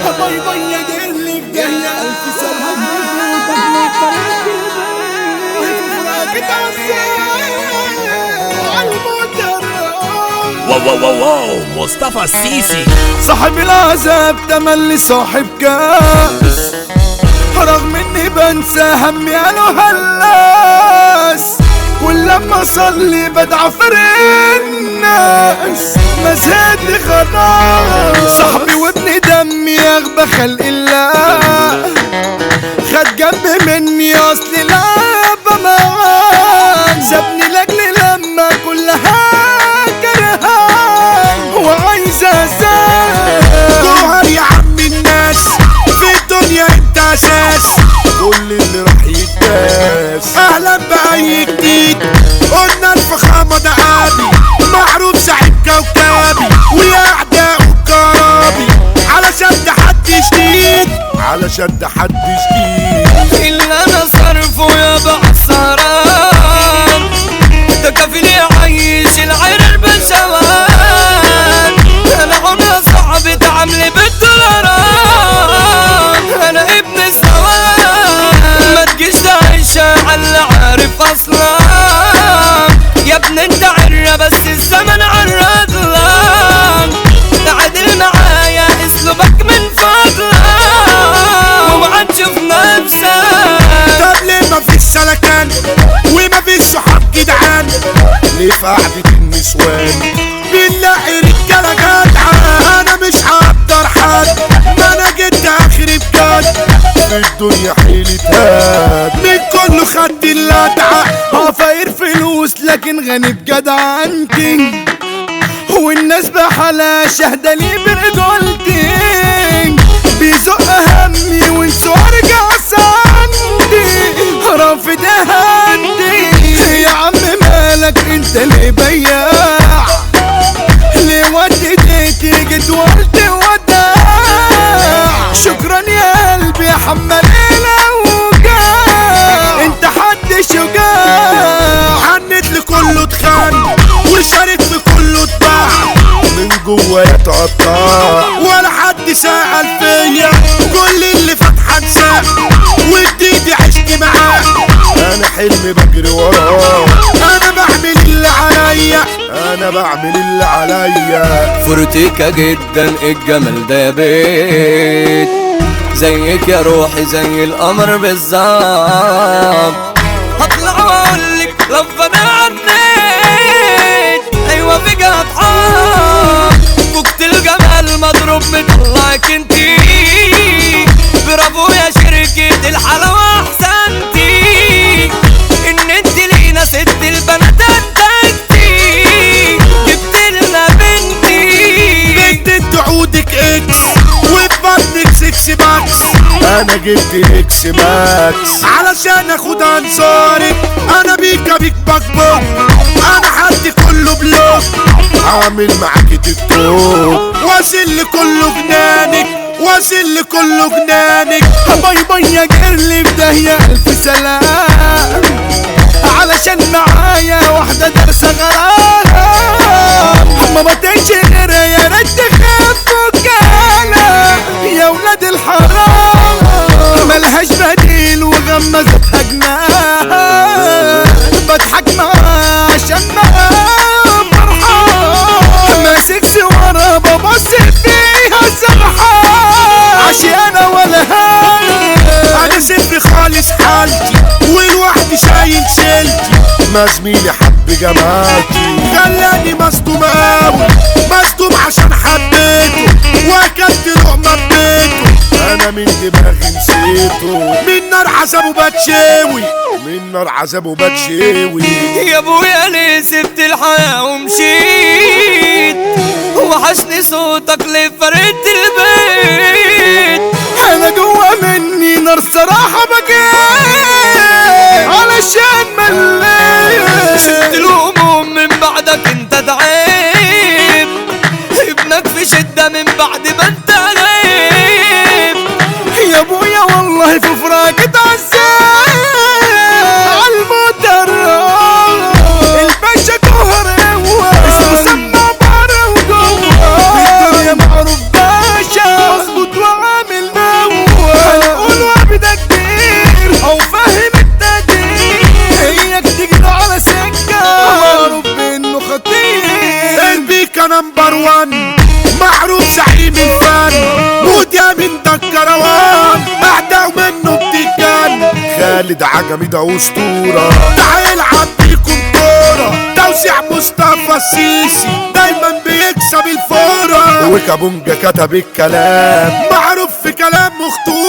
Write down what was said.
باي باي يا اللي في دنيا ألف سلام واو واو واو واو مصطفى السيسي صاحب العذاب تملي صاحب كاس رغم اني بنسى همي انا هلاس كل لما اصلي بدعى فرق الناس مزهد لي خلاص صاحبي وابن دمي يغبى خلق الله خد جنب مني اصلي لعبة معاه سابني لاجلي لما كلها كرهان وعايز ازاي جوهر يا عم الناس في الدنيا انت اساس كل اللي راح يتداس اهلا باي جديد قلنا الفخامه ده ابي معروف سعيد كوكبي ويا اعداء كرابي علشان تحدي شديد علشان تحدي شديد اللي انا صرفه يا بعصران ده كفيل يعيش العير بالشوان انا عمري صعب تعاملي بالدولارات انا ابن السواد ما تجيش تعيش على اللي عارف اصلا يا ابن انت عرة بس الزمن عرض لك تعادل معايا اسلوبك من فضلك وما تشوف نفسك طب ليه مفيش سلكان ومفيش صحاب جدعان ليه في قعدة النسوان بنلاقي رجالة جدعة أنا مش هقدر حد ما أنا جيت آخري بجد في الدنيا حيلة هاد من كله خد اللدعة عفاير فلوس لكن غني بجدعنتي والناس بحالها شهدة لي برجولتي بيزق همي وانسوا ارجع سندي رافض هندي يا عم مالك انت ليه بياع ليه وديتي جيت قلت وداع شكرا يا قلبي يا حمال الاوجاع انت حد شجاع حنت لكله تخان وشارك في كله اتباع من جوا يتقطع ولا حد سأل فيا كل اللي فاتحه انساه وجديدي عشت معاه انا حلمي بجري وراه انا بعمل اللي عليا انا بعمل اللي عليا فرتكة جدا الجمال ده يا بيت زيك يا روحي زي القمر بالظبط هطلع واقولك لو انا عنيت ايوه في جدعان فكت الجمال مضروب مطلعك انتي برافو يا شركة الحلاوة احسنتي ان انت لينا ست البنات انتي جبت لنا بنتي جدد عودك اكس وفي بطنك سكس باكس انا جبت اكس ماكس علشان اخد انصارك انا بيكا بيك بكبك انا حد كله بلوك عامل معاك تيك توك واصل لكله جنانك واصل لكله جنانك باي باي يا جرلي في داهية الف سلام علشان معايا واحدة دارسة غرام ما بطيش غيرها يا ريت تخاف وكالة يا ولاد الحرام ملهاش بديل وغمزتها جنان بضحك معاها عشان معاها فرحان ماسك ورا ببص فيها سرحان عشانة ولا هان انا صفر خالص حالتي والوحدي شايل شيلتي ما زميلي حب جمالتي خلاني مصدوم اوي مصدوم عشان حبيته واكلت لقمة ببيته انا من دماغي نسيته من نار عذابه بتشاوي من نار عذابه بتشاوي يا ابويا ليه سبت الحياة ومشيت وحشني صوتك ليه فرقت البيت انا جوا مني نار صراحة بكيت علشان مليت شلت الهموم من بعدك انت تعيب ابنك في شدة من بعد ما انت غيب يا ابويا والله في فراق اتعذب عالموتر الباشا جوهر هو اسمه سما بره وجوه في الدنيا معروف باشا مظبوط وعامل خالد عجمي ده اسطوره ده هيلعب بيكم كوره توزيع مصطفى السيسي دايما بيكسب الفوره وكابونجا كتب الكلام معروف في كلام مخطوط